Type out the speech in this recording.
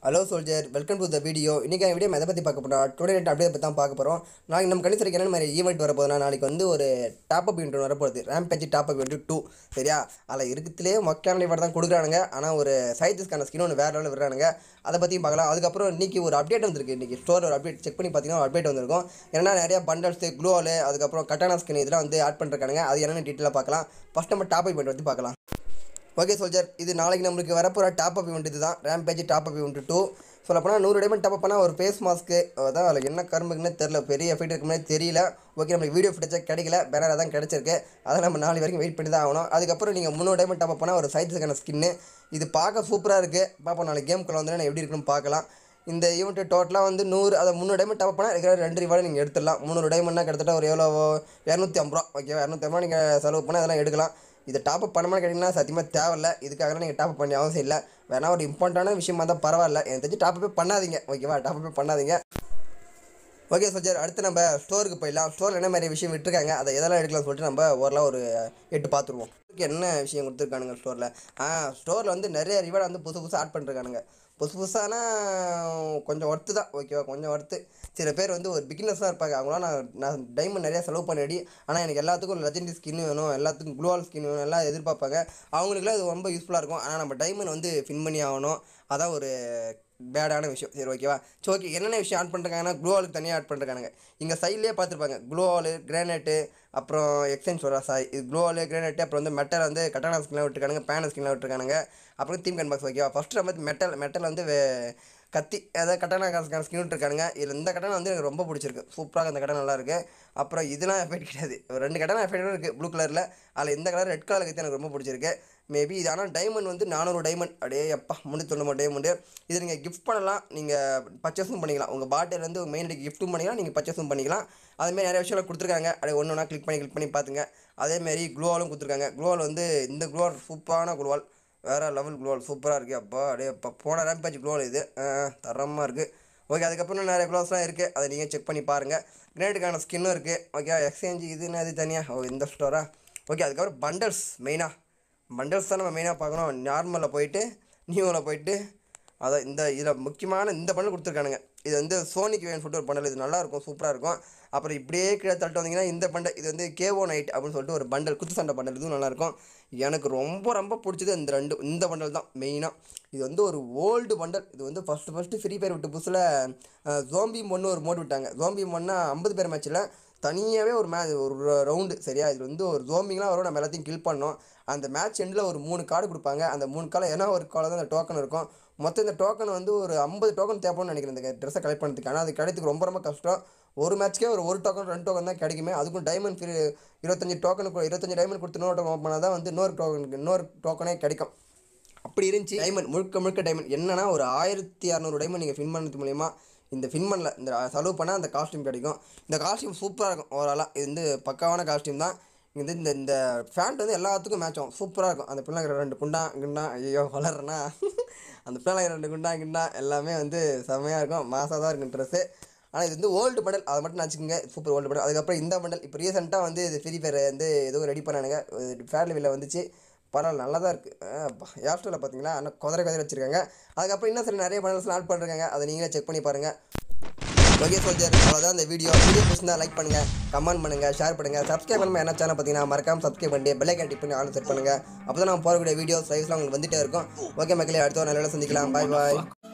hello soldier welcome to the video இன்றைக்கி video எதை பற்றி பார்க்க போகிறோம் டுடே நைட் அப்டேட் பற்றி தான் பார்க்க போகிறோம் நாளைக்கு நம்ம கணிசரிக்கு என்ன மாதிரி ஈவெண்ட் வரப்போகுதுன்னா நாளைக்கு வந்து ஒரு டாப் அப் ஈவெண்ட் வரப்போகுது rampage top up event two சரியா அதில் இருக்கிறதுலே மொக்கையான ஈவெண்ட் தான் கொடுக்குறானுங்க ஆனால் ஒரு சைஸஸ்க்கான ஸ்கின் ஒன்று வேறு லெவலில் விடுறானுங்க அதை பற்றியும் பார்க்கலாம் அதுக்கப்புறம் இன்றைக்கி ஒரு அப்டேட் வந்திருக்கு இன்றைக்கி ஸ்டோர் ஒரு அப்டேட் செக் பண்ணி பார்த்தீங்கன்னா ஒரு அப்டேட் வந்திருக்கும் ஏன்னா நிறையா பண்டல்ஸு க்ளோவலு அதுக்கப்புறம் கட்டானா ஸ்கின் இதெல்லாம் வந்து ஆட் பண்ணிருக்கானுங்க அது என்னென்னு டீட்டெயிலாக பார்க்கலாம் ஃபஸ்ட் நம்ம டாப் அப் ஈவெண்ட் பற்றி பார்க்கலாம் ஓகே சோல்ஜர் இது நாளைக்கு நம்மளுக்கு வரப்போகிற டாப் அப் இவெண்ட் இதுதான் rampage top up event two சொல்லப்போனால் நூறு டைமண்ட் டாப் அப் பண்ணால் ஒரு ஃபேஸ் மாஸ்க்கு அதான் அதில் என்ன கரும்புக்குன்னு தெரில பெரிய எஃபெக்ட் இருக்குமே தெரியல ஓகே நம்மளுக்கு வீடியோ ஃபுட்டேஜாக கிடைக்கல பேனராக தான் கிடச்சிருக்கு அதை நம்ம நாலு வரைக்கும் வெயிட் பண்ணி தான் ஆகணும் அதுக்கப்புறம் நீங்கள் முந்நூறு டைமண்ட் டாப் அப் பண்ணால் ஒரு சைஸுக்கான ஸ்கின்னு இது பார்க்க சூப்பராக இருக்குது பார்ப்போம் நாளைக்கு கேம்குள்ளே வந்து நான் எப்படி இருக்குன்னு பார்க்கலாம் இந்த ஈவெண்ட் டோட்டலாக வந்து நூறு அதை முந்நூறு டைமண்ட் டாப் பண்ணால் இருக்கிற ரெண்டு ரிவார்டு நீங்கள் எடுத்துடலாம் முந்நூறு டைமண்ட்னா கிட்டத்தட்ட ஒரு எவ்வளோ இரநூத்தி ஐம்பது ரூபா ஓகே இரநூத்தி ஐம்பது நீங்கள் செலவு பண்ணால் அதெல்லாம் எடுக்கலாம் இதை டாப் அப் பண்ண மாதிரி கேட்டிங்கன்னா சத்தியமாக தேவையில்ல இதுக்காக நீங்கள் டாப் அப் பண்ண அவசியம் இல்லை வேணா ஒரு இம்பார்ட்டண்டான விஷயமா இருந்தால் பரவாயில்ல எனக்கு தெரிஞ்சு டாப் அப்பே பண்ணாதீங்க ஓகேவா டாப் அப்பே பண்ணாதீங்க ஓகே சோஜர் அடுத்து நம்ம ஸ்டோருக்கு போயிடலாம் ஸ்டோரில் என்ன மாதிரி விஷயம் விட்டுருக்காங்க அதை எதெல்லாம் எடுக்கலாம்னு சொல்லிட்டு நம்ம ஓரளவு ஒரு எட்டு பார்த்துருவோம் என்ன விஷயம் கொடுத்துருக்கானுங்க ஸ்டோரில் ஆ ஸ்டோரில் வந்து நிறைய ரிவார்டு வந்து புதுசு புதுசாக ஆட் பண்ணிருக்கானுங்க புதுசு புதுசானா கொஞ்சம் ஒர்த்து தான் ஓகேவா கொஞ்சம் ஒர்த்து சில பேர் வந்து ஒரு பிகினர்ஸாக இருப்பாங்க அவங்களாம் நான் நான் டைமண்ட் நிறையா செலவு பண்ணி ஆனால் எனக்கு எல்லாத்துக்கும் லெஜெண்டரி ஸ்கின் வேணும் எல்லாத்துக்கும் குளோவால் ஸ்கின் வேணும் எல்லாம் எதிர்பார்ப்பாங்க அவங்களுக்குலாம் இது ரொம்ப யூஸ்ஃபுல்லாக இருக்கும் ஆனால் நம்ம டைமண்ட் வந்து ஃபின் பண்ணி ஆகணும் அதான் ஒரு பேடான விஷயம் சரி ஓகேவா ஸோ ஓகே என்னென்ன விஷயம் ஆட் பண்ணுறாங்கன்னா க்ளோவாலுக்கு தனியாக ஆட் பண்ணுறாங்க இங்கே சைட்லேயே பார்த்துருப்பாங்க க்ளோவாலு கிரானைட்டு அப்புறம் எக்ஸ்சேஞ்ச் சொல்கிறா சாய் இது க்ளோவாலு கிரானைட்டு அப்புறம் வந்து மெட்டல் வந்து கட்டானா ஸ்கின்லாம் விட்டுருக்கானுங்க பேன ஸ்கின்லாம் விட்டுருக்கானுங்க அப்புறம் தீம் கன் பாக்ஸ் ஓகேவா ஃபஸ்ட்டு நம்ம மெட்டல் மெட்டல் வந்து வே- கத்தி அதாவது கட்டானா காசுக்கான ஸ்கின் விட்டுருக்கானுங்க இதில் இந்த கட்டணம் வந்து எனக்கு ரொம்ப பிடிச்சிருக்கு சூப்பராக அந்த கட்டணம் நல்லா இருக்கு அப்புறம் இதெல்லாம் எஃபெக்ட் கிடையாது ஒரு ரெண்டு கட்டணம் எஃபெக்ட் இருக்குது ப்ளூ கலரில் அதில் இந்த கலர் ரெட் கலர் கத்தி எனக்கு ரொம்ப பிடிச்சிருக்கு மேபி இது ஆனால் டைமண்ட் வந்து நானூறு டைமண்ட் அப்படியே எப்பா முந்நூற்றி தொண்ணூறு டைமண்டு இது நீங்கள் கிஃப்ட் பண்ணலாம் நீங்கள் பர்ச்சேஸும் பண்ணிக்கலாம் உங்கள் பாட்டில் வந்து மெயின் அடிக்கு கிஃப்ட்டும் பண்ணிக்கலாம் நீங்கள் பர்ச்சேஸும் பண்ணிக்கலாம் அதுமாரி நிறைய விஷயங்கள் கொடுத்துருக்காங்க அப்படியே ஒன்று ஒன்றா கிளிக் பண்ணி கிளிக் பண்ணி பார்த்துங்க அதேமாரி க்ளோவாலும் கொடுத்துருக்காங்க க்ளோவால் வந்து இந்த க்ளோவால் சூப்பரான க்ளோவால் வேறு லெவல் க்ளோவால் சூப்பராக இருக்குது அப்பா அப்படியே அப்பா போன ரேம்பேஜ் க்ளோவால் இது தரமாக இருக்குது ஓகே அதுக்கப்புறம் நிறைய க்ளோவ்ஸ்லாம் இருக்குது அதை நீங்கள் செக் பண்ணி பாருங்கள் கிரேட்டுக்கான ஸ்கின்னும் இருக்குது ஓகே எக்ஸ்சேஞ்ச் இதுன்னு அது தனியாக ஓ இந்த ஸ்டோரா ஓகே அதுக்கப்புறம் பண்டல்ஸ் மெயினாக பண்டல்ஸ் தான் நம்ம மெயினாக பார்க்கணும் நார்மலில் போயிட்டு நியூவில் போயிட்டு அதான் இந்த இதில் முக்கியமான இந்த பண்டல் கொடுத்துருக்கானுங்க இது வந்து சோனிக்கு வேணும் சொல்லிட்டு ஒரு பண்டல் இது நல்லாயிருக்கும் சூப்பராக இருக்கும் அப்புறம் இப்படியே கீழே தள்ளிட்டு வந்தீங்கன்னா இந்த பண்டல் இது வந்து கேவோ நைட் அப்படின்னு சொல்லிட்டு ஒரு பண்டல் குத்து சண்டை பண்டல் இதுவும் நல்லாயிருக்கும் எனக்கு ரொம்ப ரொம்ப பிடிச்சது இந்த ரெண்டு இந்த பண்டல் தான் மெயினாக இது வந்து ஒரு ஓல்டு பண்டல் இது வந்து ஃபஸ்ட்டு ஃபஸ்ட்டு ஃப்ரீ ஃபயர் விட்டு புதுசில் ஜோம்பி மொன்னு ஒரு மோட் விட்டாங்க ஜோம்பி மொன்னா ஐம்பது பேர் மேட்ச்சில் தனியாகவே ஒரு மே ஒரு ரவுண்டு சரியா இது வந்து ஒரு ஜோம்பிங்லாம் வரும் நம்ம எல்லாத்தையும் கில் பண்ணோம் அந்த மேட்ச் எண்டில் ஒரு மூணு கார்டு கொடுப்பாங்க அந்த மூணு கார்டு ஏன்னா ஒரு கார்டு தான் அந்த டோக்கன் இருக்கும் மொத்தம் இந்த டோக்கன் வந்து ஒரு ஐம்பது டோக்கன் தேவைப்படும்னு நினைக்கிறேன் இந்த ட்ரெஸ்ஸை கலெக்ட் பண்ணுறதுக்கு ஆனால் அது கிடைக்கிறதுக்கு ரொம்ப ரொம்ப கஷ்டம் ஒரு மேட்ச்க்கே ஒரு ஒரு டோக்கன் ரெண்டு டோக்கன் தான் கிடைக்குமே அதுக்கும் டைமண்ட் ஃப்ரீ இருபத்தஞ்சி டோக்கனுக்கு இருபத்தஞ்சி டைமண்ட் கொடுத்து இன்னொரு டோக்கன் ஓப்பன் பண்ணால் தான் வந்து இன்னொரு டோக்கனுக்கு இன்னொரு டோக்கனே கிடைக்கும் அப்படி இருந்துச்சு டைமண்ட் முழுக்க முழுக்க டைமண்ட் என்னன்னா ஒரு ஆயிரத்தி இரநூறு டைமண்ட் நீங்கள் ஃபின் பண்ணது மூலிமா இந்த ஃபின் பண்ணல இந்த செலவு பண்ணால் அந்த காஸ்டியூம் கிடைக்கும் இந்த காஸ்டியூம் சூப்பராக இருக்கும் ஓவராலாக இது வந்து பக்காவான காஸ்டியூம் தான் இது வந்து இந்த இந்த ஃபேண்ட் வந்து எல்லாத்துக்கும் மேட்ச் ஆகும் சூப்பராக இருக்கும் அந்த பிள்ளைங்க ரெண்டு குண்டா கிண்டா ஐயோ வளர்றேன்னா அந்த பிள்ளைங்க ரெண்டு குண்டா கிண்டா எல்லாமே வந்து செம்மையாக இருக்கும் மாசாக தான் இருக்கும் ட்ரெஸ்ஸு ஆனால் இது வந்து ஓல்டு பண்டல் அதை மட்டும் நினச்சிக்கோங்க சூப்பர் ஓல்டு பண்டல் அதுக்கப்புறம் இந்த பண்டல் இப்போ ரீசெண்டாக வந்து இது ஃப்ரீ ஃபயர் வந்து ஏதோ ரெடி பண்ணானுங்க ஃபேர்லிவில் வந்துச்சு பரவாயில்ல நல்லா தான் இருக்குது ஏர்ஸ்டோவில் பார்த்தீங்களா ஆனால் குதிரை குதிரை வச்சுருக்காங்க அதுக்கப்புறம் இன்னும் சில நிறைய பண்டல்ஸ்லாம் ஆட் பண்ணுறாங்க அதை நீங்களே செக் பண்ணி பாருங்கள் ஓகே சோல்ஜர் அவ்வளோதான் இந்த வீடியோ வீடியோ பிடிச்சிருந்தா லைக் பண்ணுங்கள் கமெண்ட் பண்ணுங்கள் ஷேர் பண்ணுங்கள் சப்ஸ்கிரைப் பண்ணாமல் என்ன சேனல் பார்த்தீங்கன்னா மறக்காம சப்ஸ்கிரைப் பண்ணி பெல்லை கட்டி பண்ணி ஆன் செட் பண்ணுங்கள் அப்போ தான் நான் போகக்கூடிய வீடியோஸ் லைவ்ஸ்லாம் உங்களுக்கு வந்துட்டே இருக்கும் ஓகே மக்களே அடுத்த ஒரு நல்ல வேளை சந்திக்கலாம் பாய் பாய்